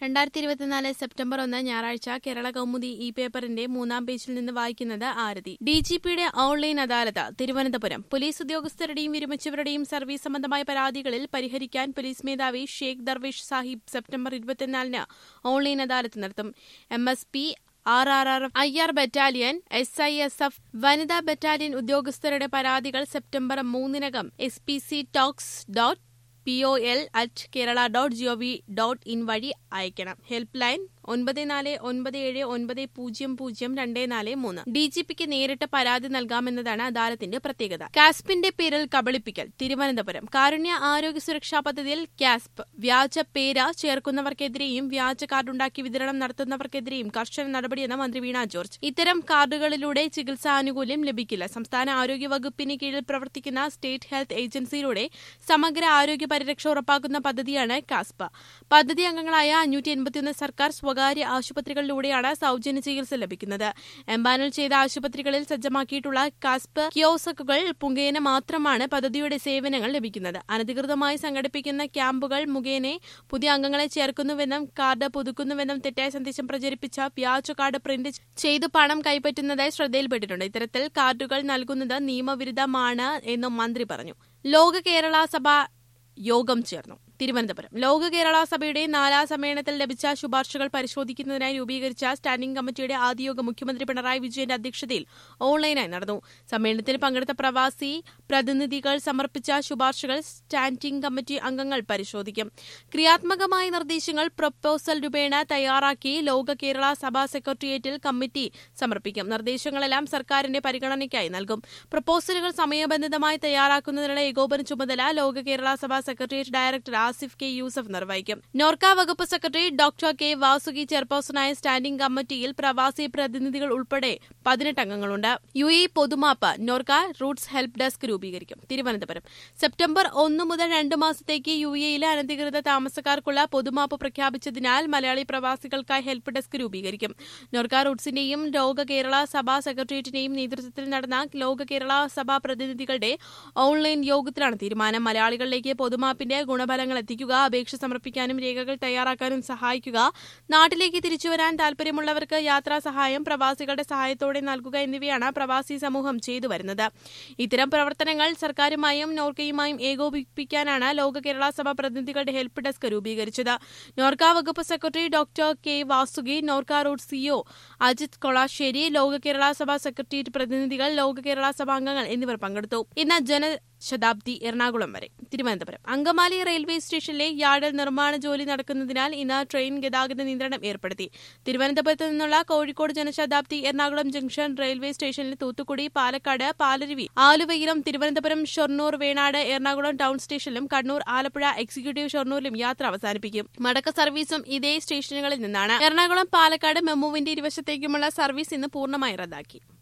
രണ്ടായിരത്തി ഇരുപത്തിനാല് സെപ്റ്റംബർ ഒന്ന് ഞായറാഴ്ച കേരള കൗമുദി ഇ പേപ്പറിന്റെ മൂന്നാം പേജിൽ നിന്ന് വായിക്കുന്നത് ആരതി ഡി ജി പിയുടെ ഓൺലൈൻ അദാലത്ത് തിരുവനന്തപുരം പോലീസ് ഉദ്യോഗസ്ഥരുടെയും വിരമിച്ചവരുടെയും സർവീസ് സംബന്ധമായ പരാതികളിൽ പരിഹരിക്കാൻ പോലീസ് മേധാവി ഷെയ്ഖ് ദർവേഷ് സാഹിബ് സെപ്റ്റംബർ ഇരുപത്തിനാലിന് ഓൺലൈൻ അദാലത്ത് നടത്തും M S P R R R I R battalion S I S F വനിതാ ബറ്റാലിയൻ ഉദ്യോഗസ്ഥരുടെ പരാതികൾ സെപ്റ്റംബർ മൂന്നിനകം S P C talks dot P O L at Kerala dot gov dot in വഴി അയക്കണം ഹെൽപ്പ് ലൈൻ ഒൻപത് നാല് ഒൻപത് ഏഴ് ഒൻപത് പൂജ്യം പൂജ്യം രണ്ട് നാല് മൂന്ന് ഡി ജി പിക്ക് നേരിട്ട് പരാതി നൽകാമെന്നതാണ് അദാലത്തിന്റെ പ്രത്യേകത കാസ്പിന്റെ പേരിൽ കബളിപ്പിക്കൽ തിരുവനന്തപുരം കാരുണ്യ ആരോഗ്യ സുരക്ഷാ പദ്ധതിയിൽ കാസ്പ് വ്യാജ പേര് ചേർക്കുന്നവർക്കെതിരെയും വ്യാജ കാർഡുണ്ടാക്കി വിതരണം നടത്തുന്നവർക്കെതിരെയും കർശന നടപടിയെന്ന് മന്ത്രി വീണ ജോർജ് ഇത്തരം കാർഡുകളിലൂടെ ചികിത്സാ ആനുകൂല്യം ലഭിക്കില്ല സംസ്ഥാന ആരോഗ്യ വകുപ്പിന് കീഴിൽ പ്രവർത്തിക്കുന്ന സ്റ്റേറ്റ് ഹെൽത്ത് ഏജൻസിയിലൂടെ സമഗ്ര ആരോഗ്യ പരിരക്ഷ ഉറപ്പാക്കുന്ന പദ്ധതിയാണ് കാസ്പ പദ്ധതി അംഗങ്ങളായ അഞ്ഞൂറ്റി എൺപത്തിയൊന്ന് സർക്കാർ സ്വകാര്യ ആശുപത്രികളിലൂടെയാണ് സൌജന്യ ചികിത്സ ലഭിക്കുന്നത് എംപാനൽ ചെയ്ത ആശുപത്രികളിൽ സജ്ജമാക്കിയിട്ടുള്ള കാസ്പ് കിയോസക്കുകൾ മുഖേന മാത്രമാണ് പദ്ധതിയുടെ സേവനങ്ങൾ ലഭിക്കുന്നത് അനധികൃതമായി സംഘടിപ്പിക്കുന്ന ക്യാമ്പുകൾ മുഖേന പുതിയ അംഗങ്ങളെ ചേർക്കുന്നുവെന്നും കാർഡ് പുതുക്കുന്നുവെന്നും തെറ്റായ സന്ദേശം പ്രചരിപ്പിച്ച വ്യാജ കാർഡ് പ്രിന്റ് ചെയ്ത് പണം കൈപ്പറ്റുന്നതായി ശ്രദ്ധയിൽപ്പെട്ടിട്ടുണ്ട് ഇത്തരത്തിൽ കാർഡുകൾ നൽകുന്നത് നിയമവിരുദ്ധമാണ് എന്നും മന്ത്രി പറഞ്ഞു ലോക കേരള സഭ യോഗം ചേർന്നു തിരുവനന്തപുരം ലോക കേരള സഭയുടെ നാലാം സമ്മേളനത്തിൽ ലഭിച്ച ശുപാർശകൾ പരിശോധിക്കുന്നതിനായി രൂപീകരിച്ച സ്റ്റാൻഡിംഗ് കമ്മിറ്റിയുടെ ആദ്യ യോഗം മുഖ്യമന്ത്രി പിണറായി വിജയന്റെ അധ്യക്ഷതയിൽ ഓൺലൈനായി നടന്നു സമ്മേളനത്തിൽ പങ്കെടുത്ത പ്രവാസി പ്രതിനിധികൾ സമർപ്പിച്ച ശുപാർശകൾ സ്റ്റാൻഡിംഗ് കമ്മിറ്റി അംഗങ്ങൾ പരിശോധിക്കും ക്രിയാത്മകമായ നിർദ്ദേശങ്ങൾ പ്രപ്പോസൽ രൂപേണ തയ്യാറാക്കി ലോക കേരള സഭാ സെക്രട്ടേറിയറ്റിൽ കമ്മിറ്റി സമർപ്പിക്കും നിർദ്ദേശങ്ങളെല്ലാം സർക്കാരിന്റെ പരിഗണനയ്ക്കായി നൽകും പ്രപ്പോസലുകൾ സമയബന്ധിതമായി തയ്യാറാക്കുന്നതിനുള്ള ഏകോപന ചുമതല Loka Kerala Sabha secretariat director Asif K Yusuf നിർവഹിക്കും നോർക്ക വകുപ്പ് സെക്രട്ടറി ഡോക്ടർ കെ വാസുകി ചെയർപേഴ്സണായ സ്റ്റാൻഡിംഗ് കമ്മിറ്റിയിൽ പ്രവാസി പ്രതിനിധികൾ ഉൾപ്പെടെ പതിനെട്ട് അംഗങ്ങളുണ്ട് യു എ പൊതുമാപ്പ് നോർക്ക റൂട്ട്സ് ഹെൽപ്പ് ഡെസ്ക് രൂപീകരിക്കും തിരുവനന്തപുരം സെപ്റ്റംബർ ഒന്ന് മുതൽ രണ്ട് മാസത്തേക്ക് യു എയിലെ അനധികൃത താമസക്കാർക്കുള്ള പൊതുമാപ്പ് പ്രഖ്യാപിച്ചതിനാൽ മലയാളി പ്രവാസികൾക്കായി ഹെൽപ്പ് ഡെസ്ക് രൂപീകരിക്കും നോർക്ക റൂട്ട്സിന്റെയും ലോക കേരള സഭാ സെക്രട്ടേറിയറ്റിന്റെയും നേതൃത്വത്തിൽ നടന്ന ലോക കേരള സഭാ പ്രതിനിധികളുടെ ഓൺലൈൻ യോഗത്തിലാണ് തീരുമാനം മലയാളികളിലേക്ക് പൊതുമാപ്പിന്റെ ഗുണഫലങ്ങൾ എത്തിക്കുക അപേക്ഷ സമർപ്പിക്കാനും രേഖകൾ തയ്യാറാക്കാനും സഹായിക്കുക നാട്ടിലേക്ക് തിരിച്ചുവരാൻ താൽപര്യമുള്ളവർക്ക് യാത്രാ സഹായം പ്രവാസികളുടെ സഹായത്തോടെ നൽകുക എന്നിവയാണ് പ്രവാസി സമൂഹം ചെയ്തു വരുന്നത് ഇത്തരം പ്രവർത്തനങ്ങൾ സർക്കാരുമായും നോർക്കയുമായും ഏകോപിപ്പിക്കാനാണ് ലോക കേരള സഭ പ്രതിനിധികളുടെ ഹെൽപ്പ് ഡെസ്ക് രൂപീകരിച്ചത് നോർക്ക വകുപ്പ് secretary doctor K Vasuki Norka roots CEO Ajith Kolassery Loka Kerala സഭ സെക്രട്ടേറിയറ്റ് പ്രതിനിധികൾ ലോക കേരള സഭാ അംഗങ്ങൾ എന്നിവർ പങ്കെടുത്തു ഇന്ന് ജന ശതാബ്ദി എറണാകുളം വരെ തിരുവനന്തപുരം അങ്കമാലി റെയിൽവേ സ്റ്റേഷനിലെ യാർഡിൽ നിർമ്മാണ ജോലി നടക്കുന്നതിനാൽ ഇന്ന് ട്രെയിൻ ഗതാഗത നിയന്ത്രണം ഏർപ്പെടുത്തി തിരുവനന്തപുരത്ത് നിന്നുള്ള കോഴിക്കോട് ജനശതാബ്ദി എറണാകുളം ജംഗ്ഷൻ റെയിൽവേ സ്റ്റേഷനിൽ തൂത്തുക്കുടി പാലക്കാട് പാലരുവി ആലുവയിലും തിരുവനന്തപുരം ഷൊർണൂർ വേണാട് എറണാകുളം ടൗൺ സ്റ്റേഷനിലും കണ്ണൂർ ആലപ്പുഴ എക്സിക്യൂട്ടീവ് ഷൊർണൂരിലും യാത്ര അവസാനിപ്പിക്കും മടക്ക സർവീസും ഇതേ സ്റ്റേഷനുകളിൽ നിന്നാണ് എറണാകുളം പാലക്കാട് മെമുവിന്റെ ഇരുവശത്തേക്കുമുള്ള സർവീസ് ഇന്ന് പൂർണ്ണമായി റദ്ദാക്കി